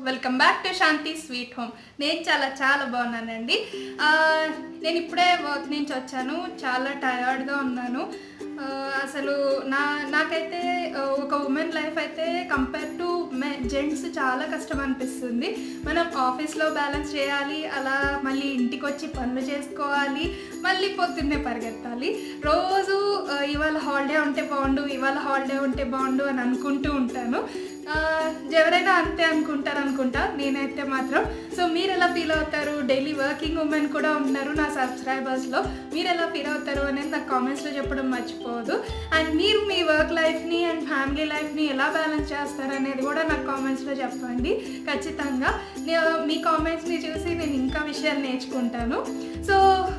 welcome back to Shanti sweet home నేను చాలా చాలా బాగున్నానండి ఆ, నేను ఇప్పుడే వర్క్ నుంచి వచ్చాను చాలా టయర్డ్గా ఉన్నాను ఆ, అసలు నా నాకైతే ఆ, ఒక ఉమెన్ లైఫ్ అయితే కంపేర్ టు మె జెంట్స్ చాలా కష్టం అనిపిస్తుంది మనం ఆఫీస్లో బ్యాలెన్స్ చేయాలి అలా మళ్ళీ ఇంటికి వచ్చి పనులు చేసుకోవాలి మళ్ళీ పొద్దున్నే పరిగెత్తాలి రోజు ఆ, ఇవాళ హాలిడే ఉంటే బాగుండు ఇవాళ హాలిడే ఉంటే బాగుండు అని అనుకుంటూ ఉంటాను ఆ, ఎవరైనా అంతే అనుకుంటారు అనుకుంటా నేనైతే మాత్రం సో మీరు ఎలా ఫీల్ అవుతారు డైలీ వర్కింగ్ ఉమెన్ కూడా ఉన్నారు నా సబ్స్క్రైబర్స్లో మీరు ఎలా ఫీల్ అవుతారు అనేది నాకు కామెంట్స్లో చెప్పడం మర్చిపోవద్దు అండ్ మీరు మీ వర్క్ లైఫ్ని అండ్ ఫ్యామిలీ లైఫ్ని ఎలా బ్యాలెన్స్ చేస్తారు అనేది కూడా నాకు కామెంట్స్లో చెప్పండి ఖచ్చితంగా నే- మీ కామెంట్స్ని చూసి నేను ఇంకా విషయాలు నేర్చుకుంటాను సో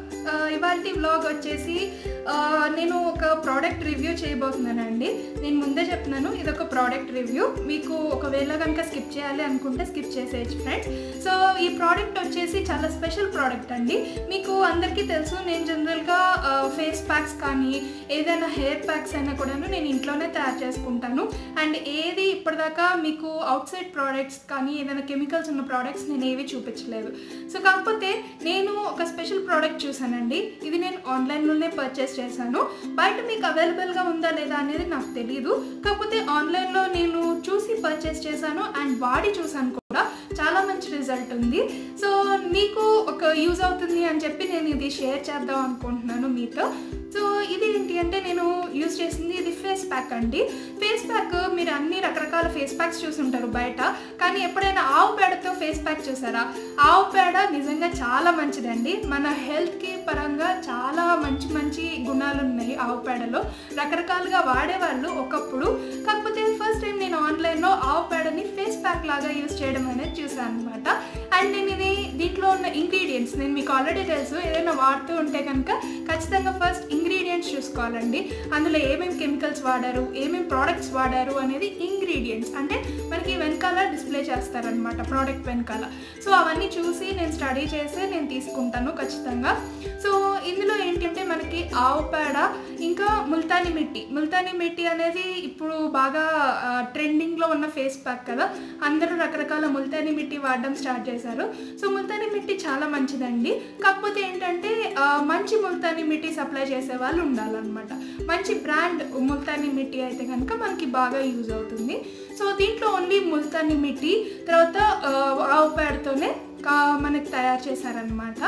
ఇవాళ వ్లాగ్ వచ్చేసి ఆ, నేను ఒక ప్రోడక్ట్ రివ్యూ చేయబోతున్నానండి నేను ముందే చెప్తున్నాను ఇది ఒక ప్రోడక్ట్ రివ్యూ మీకు ఒకవేళ కనుక స్కిప్ చేయాలి అనుకుంటే స్కిప్ చేసేయచ్చు ఫ్రెండ్స్ సో ఈ ప్రోడక్ట్ వచ్చేసి చాలా స్పెషల్ ప్రోడక్ట్ అండి మీకు అందరికీ తెలుసు నేను జనరల్గా ఫేస్ ప్యాక్స్ కానీ ఏదైనా హెయిర్ ప్యాక్స్ అయినా కూడాను నేను ఇంట్లోనే తయారు చేసుకుంటాను అండ్ ఏది ఇప్పటిదాకా మీకు అవుట్ సైడ్ ప్రోడక్ట్స్ కానీ ఏదైనా కెమికల్స్ ఉన్న ప్రోడక్ట్స్ నేను ఏవి చూపించలేదు సో కాకపోతే నేను ఒక స్పెషల్ ప్రోడక్ట్ చూసానండి ఇది నేను ఆన్లైన్లోనే పర్చేస్ చేశాను బయట మీకు అవైలబుల్గా ఉందా లేదా అనేది నాకు తెలియదు కాకపోతే ఆన్లైన్లో నేను చూసి పర్చేస్ చేశాను అండ్ వాడి చూసాను కూడా చాలా మంచి రిజల్ట్ ఉంది సో మీకు ఒక యూజ్ అవుతుంది అని చెప్పి నేను ఇది షేర్ చేద్దాం అనుకుంటున్నాను మీతో సో ఇది ఏంటి అంటే నేను యూజ్ చేసింది ఇది ఫేస్ ప్యాక్ అండి ఫేస్ ప్యాక్ మీరు అన్ని రకరకాల ఫేస్ ప్యాక్స్ చూసుంటారు బయట కానీ ఎప్పుడైనా ఆవు పేడతో ఫేస్ ప్యాక్ చూసారా ఆవు పేడ నిజంగా చాలా మంచిదండి మన హెల్త్కి పరంగా చాలా మంచి మంచి గుణాలు ఉన్నాయి ఆవు పేడలో రకరకాలుగా వాడేవాళ్ళు ఒకప్పుడు కాకపోతే ఫస్ట్ టైం నేను ఆన్లైన్లో ఆవు పేడని ఫేస్ ప్యాక్ లాగా యూజ్ చేయడం అనేది చూసాను అనమాట అండ్ నేను ఇది దీంట్లో ఉన్న ఇంగ్రీడియంట్స్ నేను మీకు ఆల్రెడీ తెలుసు ఏదైనా వాడుతూ ఉంటే కనుక ఖచ్చితంగా ఫస్ట్ ఇంగ్రీడియంట్స్ చూసుకోవాలండి అందులో ఏమేమి కెమికల్స్ వాడారు ఏమేమి ప్రోడక్ట్స్ వాడారు అనేది ఇంగ్రీడియంట్స్ అంటే మనకి వెనకాల డిస్ప్లే చేస్తారనమాట ప్రోడక్ట్ వెనకాల సో అవన్నీ చూసి నేను స్టడీ చేసి నేను తీసుకుంటాను ఖచ్చితంగా సో ఇందులో ఏంటంటే మనకి ఆవు పేడ ఇంకా ముల్తానీ మిట్టి ముల్తానీ మిట్టి అనేది ఇప్పుడు బాగా ట్రెండింగ్లో ఉన్న ఫేస్ ప్యాక్ కదా అందరూ రకరకాల ముల్తానీ మిట్టి వాడడం స్టార్ట్ చేశారు సో ముల్తానీ మిట్టి చాలా మంచిదండి కాకపోతే ఏంటంటే ఆ, మంచి ముల్తానీ మిట్టి సప్లై చేసే వాళ్ళు ఉండాలన్నమాట మంచి బ్రాండ్ ముల్తానీ మిట్టి అయితే కనుక మనకి బాగా యూజ్ అవుతుంది సో దీంట్లో ఓన్లీ ముల్తానీ మిట్టి తర్వాత ఆ, ఆవు పేడతోనే కా- మనకి తయారు చేశారనమాట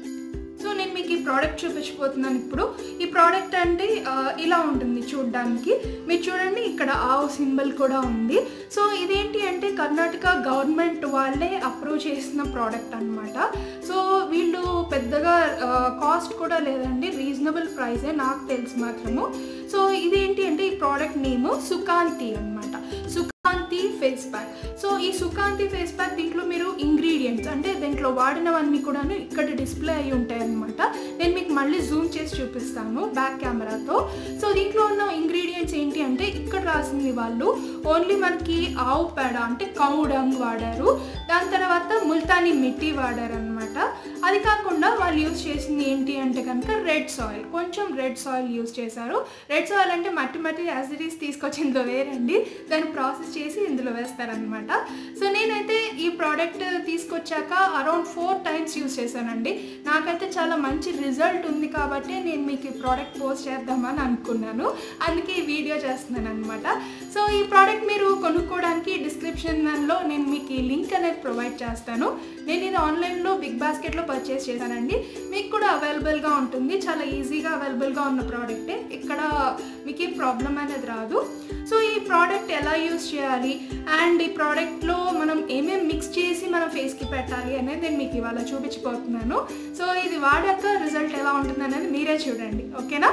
సో నేను మీకు ఈ ప్రోడక్ట్ చూపించబోతున్నాను ఇప్పుడు ఈ ప్రోడక్ట్ అంటే ఆ, ఇలా ఉంటుంది చూడడానికి మీరు చూడండి ఇక్కడ ఆవు సింబల్ కూడా ఉంది సో ఇదేంటి అంటే కర్ణాటక గవర్నమెంట్ వాళ్ళే అప్రూవ్ చేసిన ప్రోడక్ట్ అనమాట సో వీళ్ళు పెద్దగా కాస్ట్ కూడా లేదండి రీజనబుల్ ప్రైసే నాకు తెలిసి మాత్రము సో ఇదేంటి అంటే ఈ ప్రోడక్ట్ నేమ్ సుకాంతి అనమాట సుకాంతి ఫేస్ ప్యాక్ సో ఈ సుకాంతి ఫేస్ ప్యాక్ దీంట్లో మీరు ఇంగ్రీడియంట్స్ అంటే దీంట్లో వాడినవన్నీ కూడాను ఇక్కడ డిస్ప్లే అయి ఉంటాయి అనమాట నేను మీకు మళ్ళీ జూమ్ చేసి చూపిస్తాను బ్యాక్ కెమెరాతో సో దీంట్లో ఉన్న ఇంగ్రీడియంట్స్ ఏంటి అంటే ఇక్కడ రాసింది వాళ్ళు ఓన్లీ మనకి ఆవు పేడ అంటే కౌ డంగ్ వాడారు దాని తర్వాత ముల్తానీ మిట్టి వాడారు అనమాట అది కాకుండా వాళ్ళు యూజ్ చేసింది ఏంటి అంటే కనుక రెడ్ సాయిల్ కొంచెం రెడ్ సాయిల్ యూజ్ చేశారు రెడ్ సాయిల్ అంటే మట్టి మట్టి యాసిడీస్ తీసుకొచ్చి ఇందులో వేరండి దాన్ని ప్రాసెస్ చేసి ఇందులో వేస్తారనమాట సో నేనైతే ఈ ప్రోడక్ట్ తీసుకొచ్చాక అరౌండ్ ఫోర్ టైమ్స్ యూజ్ చేశానండి నాకైతే చాలా మంచి రిజల్ట్ ఉంది కాబట్టి నేను మీకు ఈ ప్రోడక్ట్ పోస్ట్ చేద్దామని అనుకున్నాను అందుకే ఈ వీడియో చేస్తున్నాను అనమాట సో ఈ ప్రోడక్ట్ మీరు కొనుక్కోవడానికి డిస్క్రిప్షన్లో నేను మీకు ఈ లింక్ అనేది ప్రొవైడ్ చేస్తాను నేను ఇది ఆన్లైన్లో బిగ్ బాస్కెట్లో పర్చేస్ చేశానండి మీకు కూడా అవైలబుల్గా ఉంటుంది చాలా ఈజీగా అవైలబుల్గా ఉన్న ప్రోడక్టే ఇక్కడ మీకు ఏ ప్రాబ్లం అనేది రాదు సో ఈ ప్రోడక్ట్ ఎలా యూస్ చేయాలి అండ్ ఈ ప్రోడక్ట్లో మనం ఏమేమి మిక్స్ చేసి మన ఫేస్కి పెట్టాలి అనేది నేను మీకు ఇవాళ చూపించిపోతున్నాను సో ఇది వాడాక రిజల్ట్ ఎలా ఉంటుంది అనేది మీరే చూడండి ఓకేనా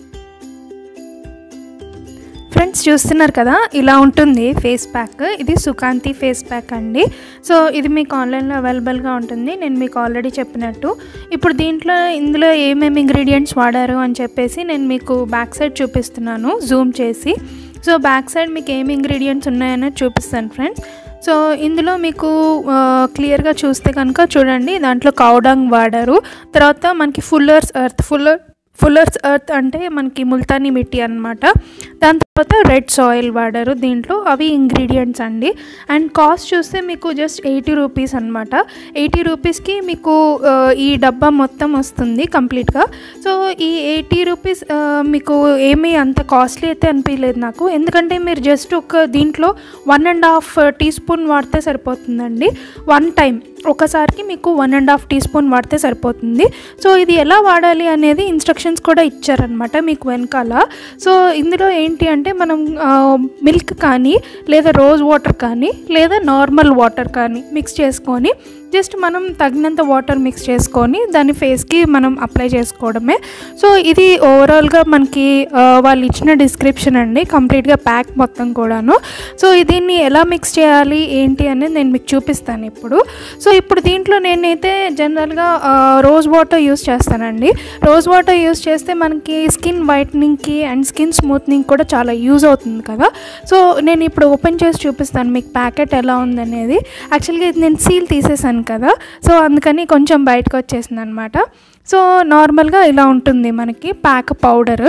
ఫ్రెండ్స్ చూస్తున్నారు కదా ఇలా ఉంటుంది ఫేస్ ప్యాక్ ఇది సుకాంతి ఫేస్ ప్యాక్ అండి సో ఇది మీకు ఆన్లైన్లో అవైలబుల్గా ఉంటుంది నేను మీకు ఆల్రెడీ చెప్పినట్టు ఇప్పుడు దీంట్లో ఇందులో ఏమేమి ఇంగ్రీడియంట్స్ వాడారు అని చెప్పేసి నేను మీకు బ్యాక్ సైడ్ చూపిస్తున్నాను జూమ్ చేసి సో బ్యాక్ సైడ్ మీకు ఏమి ఇంగ్రీడియంట్స్ ఉన్నాయనేది చూపిస్తాను ఫ్రెండ్స్ సో ఇందులో మీకు ఆ, క్లియర్గా చూస్తే కనుక చూడండి దాంట్లో కౌడంగ్ వాడారు తర్వాత మనకి fuller's earth fuller fuller's earth అంటే మనకి ముల్తానీ మిట్టి అనమాట దాని తర్వాత రెడ్ సాయిల్ వాడారు దీంట్లో అవి ఇంగ్రీడియంట్స్ అండి అండ్ కాస్ట్ చూస్తే మీకు జస్ట్ ఎయిటీ రూపీస్ అనమాట ఎయిటీ రూపీస్కి మీకు ఆ, ఈ డబ్బా మొత్తం వస్తుంది కంప్లీట్గా సో ఈ ఎయిటీ రూపీస్ ఆ, మీకు ఏమీ అంత కాస్ట్లీ అయితే అనిపించలేదు నాకు ఎందుకంటే మీరు జస్ట్ ఒక దీంట్లో one and half tea teaspoon వాడితే సరిపోతుందండి వన్ టైం ఒకసారికి మీకు one and half tea teaspoon వాడితే సరిపోతుంది సో ఇది ఎలా వాడాలి అనేది ఇన్స్ట్రక్షన్స్ కూడా ఇచ్చారనమాట మీకు వెనకాల సో ఇందులో ఏంటి అంటే మనం మిల్క్ కానీ లేదా రోజ్ వాటర్ కానీ లేదా నార్మల్ వాటర్ కానీ మిక్స్ చేసుకొని జస్ట్ మనం తగినంత వాటర్ మిక్స్ చేసుకొని దాని ఫేస్కి మనం అప్లై చేసుకోవడమే సో ఇది ఓవరాల్గా మనకి ఆ, వాళ్ళు ఇచ్చిన డిస్క్రిప్షన్ అండి కంప్లీట్గా ప్యాక్ మొత్తం కూడాను సో దీన్ని ఎలా మిక్స్ చేయాలి ఏంటి అనేది నేను మీకు చూపిస్తాను ఇప్పుడు సో ఇప్పుడు దీంట్లో నేనైతే జనరల్గా రోజ్ వాటర్ యూస్ చేస్తానండి రోజ్ వాటర్ యూస్ చేస్తే మనకి స్కిన్ వైట్నింగ్కి అండ్ స్కిన్ స్మూత్నింగ్ కూడా చాలా యూజ్ అవుతుంది కదా సో నేను ఇప్పుడు ఓపెన్ చేసి చూపిస్తాను మీకు ప్యాకెట్ ఎలా ఉందనేది యాక్చువల్గా ఇది నేను సీల్ తీసేసాను కదా సో అందుకని కొంచెం బయటకు వచ్చేసింది అనమాట సో నార్మల్గా ఇలా ఉంటుంది మనకి ప్యాక్ పౌడర్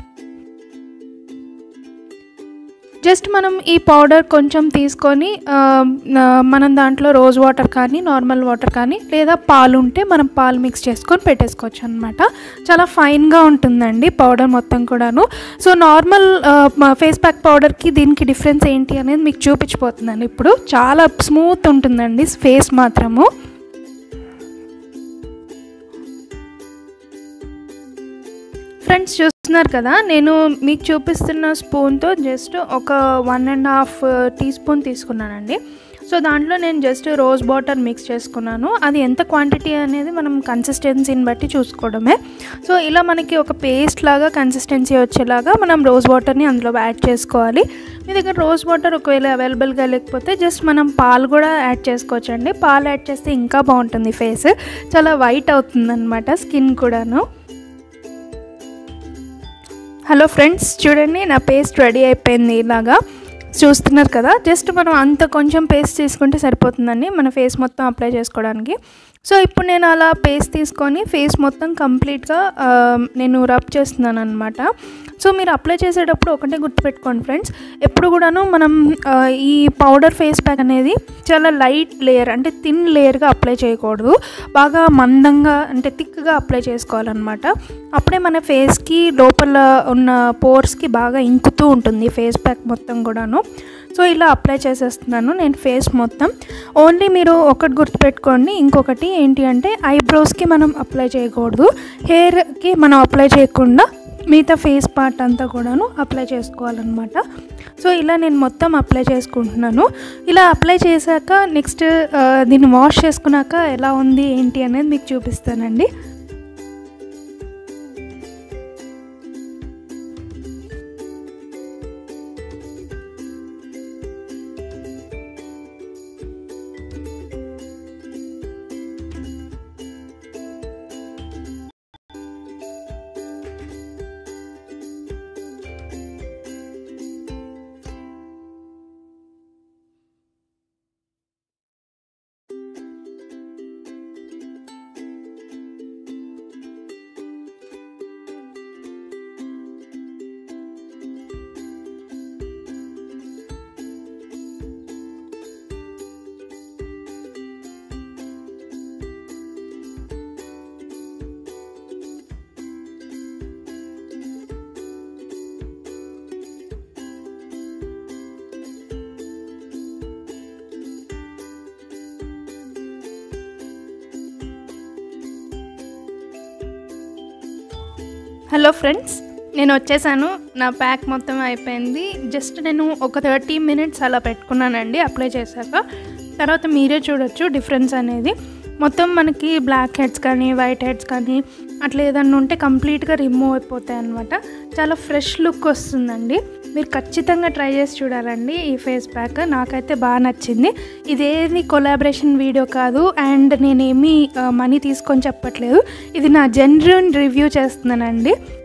జస్ట్ మనం ఈ పౌడర్ కొంచెం తీసుకొని ఆ, ఆ, మనం దాంట్లో రోజ్ వాటర్ కానీ నార్మల్ వాటర్ కానీ లేదా పాలు ఉంటే మనం పాలు మిక్స్ చేసుకొని పెట్టేసుకోవచ్చు అనమాట చాలా ఫైన్గా ఉంటుందండి పౌడర్ మొత్తం కూడాను సో నార్మల్ ఫేస్ ప్యాక్ పౌడర్కి దీనికి డిఫరెన్స్ ఏంటి అనేది మీకు చూపించిపోతుందండి ఇప్పుడు చాలా స్మూత్ ఉంటుందండి ఫేస్ మాత్రము ఫ్రెండ్స్ చూస్తున్నారు కదా నేను మీకు చూపిస్తున్న స్పూన్తో జస్ట్ ఒక one and half tea spoon తీసుకున్నానండి సో దాంట్లో నేను జస్ట్ రోజ్ వాటర్ మిక్స్ చేసుకున్నాను అది ఎంత క్వాంటిటీ అనేది మనం కన్సిస్టెన్సీని బట్టి చూసుకోవడమే సో ఇలా మనకి ఒక పేస్ట్ లాగా కన్సిస్టెన్సీ వచ్చేలాగా మనం రోజ్ వాటర్ని అందులో యాడ్ చేసుకోవాలి మీ దగ్గర రోజ్ వాటర్ ఒకవేళ అవైలబుల్గా లేకపోతే జస్ట్ మనం పాలు కూడా యాడ్ చేసుకోవచ్చండి పాలు యాడ్ చేస్తే ఇంకా బాగుంటుంది ఫేస్ చాలా వైట్ అవుతుంది అనమాట స్కిన్ కూడాను హలో ఫ్రెండ్స్ చూడండి నా పేస్ట్ రెడీ అయిపోయింది ఇలాగా చూస్తున్నారు కదా జస్ట్ మనం అంత కొంచెం పేస్ట్ తీసుకుంటే సరిపోతుందండి మన ఫేస్ మొత్తం అప్లై చేసుకోవడానికి సో ఇప్పుడు నేను అలా పేస్ట్ తీసుకొని ఫేస్ మొత్తం కంప్లీట్గా ఆ, నేను రబ్ చేస్తున్నాను అనమాట సో మీరు అప్లై చేసేటప్పుడు ఒకటే గుర్తుపెట్టుకోండి ఫ్రెండ్స్ ఎప్పుడు కూడాను మనం ఆ, ఈ పౌడర్ ఫేస్ ప్యాక్ అనేది చాలా లైట్ లేయర్ అంటే థిన్ లేయర్గా అప్లై చేయకూడదు బాగా మందంగా అంటే థిక్గా అప్లై చేసుకోవాలన్నమాట అప్పుడే మన ఫేస్కి లోపల ఉన్న పోర్స్కి బాగా ఇంకుతూ ఉంటుంది ఫేస్ ప్యాక్ మొత్తం కూడాను సో ఇలా అప్లై చేసేస్తున్నాను నేను ఫేస్ మొత్తం ఓన్లీ మీరు ఒకటి గుర్తుపెట్టుకోండి ఇంకొకటి ఏంటి అంటే ఐబ్రోస్కి మనం అప్లై చేయకూడదు హెయిర్కి మనం అప్లై చేయకుండా మిగతా ఫేస్ పార్ట్ అంతా కూడాను అప్లై చేసుకోవాలన్నమాట సో ఇలా నేను మొత్తం అప్లై చేసుకుంటున్నాను ఇలా అప్లై చేశాక నెక్స్ట్ దీన్ని వాష్ చేసుకున్నాక ఎలా ఉంది ఏంటి అనేది మీకు చూపిస్తానండి హలో ఫ్రెండ్స్ నేను వచ్చేసాను నా ప్యాక్ మొత్తం అయిపోయింది జస్ట్ నేను ఒక థర్టీ మినిట్స్ అలా పెట్టుకున్నానండి అప్లై చేశాక తర్వాత మీరే చూడొచ్చు డిఫరెన్స్ అనేది మొత్తం మనకి బ్లాక్ హెడ్స్ కానీ వైట్ హెడ్స్ కానీ అట్లా ఏదన్నా ఉంటే కంప్లీట్గా రిమూవ్ అయిపోతాయి అనమాట చాలా ఫ్రెష్ లుక్ వస్తుందండి మీరు ఖచ్చితంగా ట్రై చేసి చూడాలండి ఈ ఫేస్ ప్యాక్ నాకైతే బాగా నచ్చింది ఇదేది కొలాబరేషన్ వీడియో కాదు అండ్ నేనేమి మనీ తీసుకొని చెప్పట్లేదు ఇది నా జెన్యున్ రివ్యూ చేస్తున్నానండి